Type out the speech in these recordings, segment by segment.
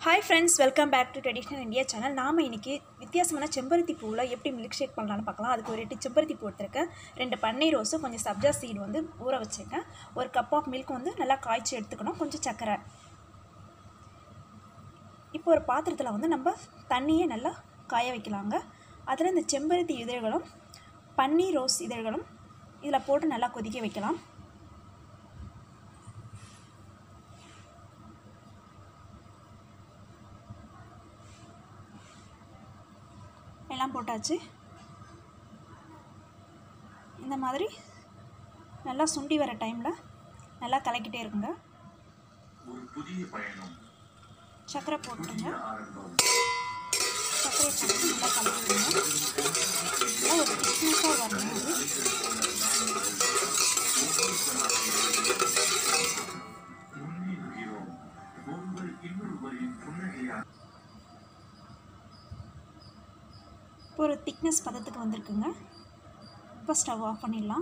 hi friends welcome back to traditional India channel நாம் இன்றைக்கி வித்தியாசமான செம்பருத்தி பூவில் எப்படி மில்க் ஷேக் பண்ணலாம்னு பார்க்கலாம் அதுக்கு ஒரு எட்டு செம்பருத்தி பூ எடுத்திருக்கேன் ரெண்டு பன்னீர் ரோஸும் கொஞ்சம் சப்ஜா சீடு வந்து ஊற வச்சுருக்கேன் ஒரு கப் ஆஃப் மில்க் வந்து நல்லா காய்ச்சி எடுத்துக்கணும் கொஞ்சம் சர்க்கரை இப்போ ஒரு பாத்திரத்தில் வந்து நம்ம தண்ணியை நல்லா காய வைக்கலாங்க அதில் இந்த செம்பருத்தி இதழ்களும் பன்னீர் ரோஸ் இதழ்களும் இதில் போட்டு நல்லா கொதிக்க வைக்கலாம் எல்லாம் போட்டாச்சு இந்த மாதிரி நல்லா சுண்டி வர டைமில் நல்லா கலக்கிட்டே இருக்குங்க ஒரு புதிய பயணம் சர்க்கரை போட்டுருங்க ஆரம்பம் சர்க்கரை போட்டு நல்லா கலக்கிடுங்க நல்லா ஒரு திக்னஸாக வரணும் அது முன்னேறுகிறோம் ஒருவர் இன்னொருவரின் புன்னகையால் இப்போ ஒரு திக்னஸ் பதத்துக்கு வந்திருக்குங்க இப்போ ஸ்டவ் ஆஃப் பண்ணிடலாம்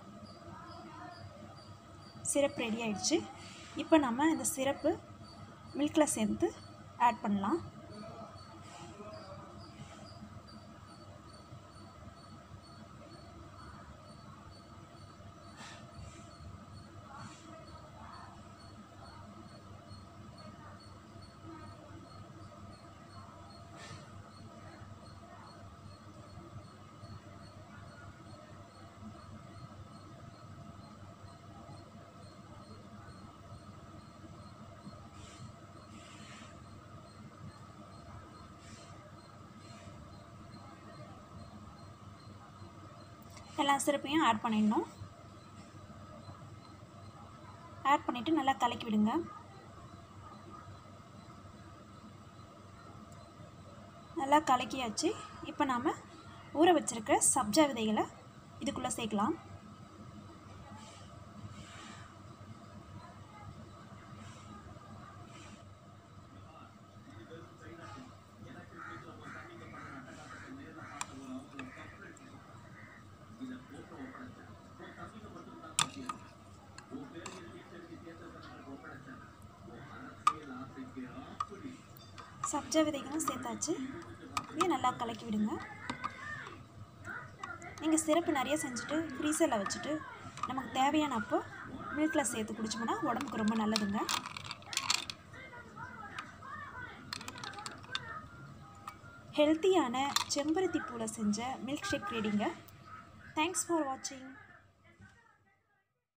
சிரப் ரெடி ஆயிடுச்சு இப்போ நம்ம இந்த சிரப்பு மில்கில் சேர்த்து ஆட் பண்ணலாம் எல்லா சிரப்பையும் ஆட் பண்ணிடணும் ஆட் பண்ணிவிட்டு நல்லா கலக்கி விடுங்க நல்லா கலக்கியாச்சு இப்போ நாம் ஊற வச்சிருக்கிற சப்ஜா விதைகளை இதுக்குள்ளே சேர்க்கலாம் சப்ஜா விதைகளும் சேர்த்தாச்சு இதையும் நல்லா கலக்கி விடுங்க நீங்கள் சிறப்பு நிறைய செஞ்சுட்டு ஃப்ரீசரில் வச்சுட்டு நமக்கு தேவையான அப்போ மில்கில் சேர்த்து குடிச்சோம்னா உடம்புக்கு ரொம்ப நல்லதுங்க ஹெல்த்தியான செம்பருத்தி பூவில் செஞ்ச மில்க் ஷேக் ரெடிங்க தேங்க்ஸ் ஃபார் வாட்சிங்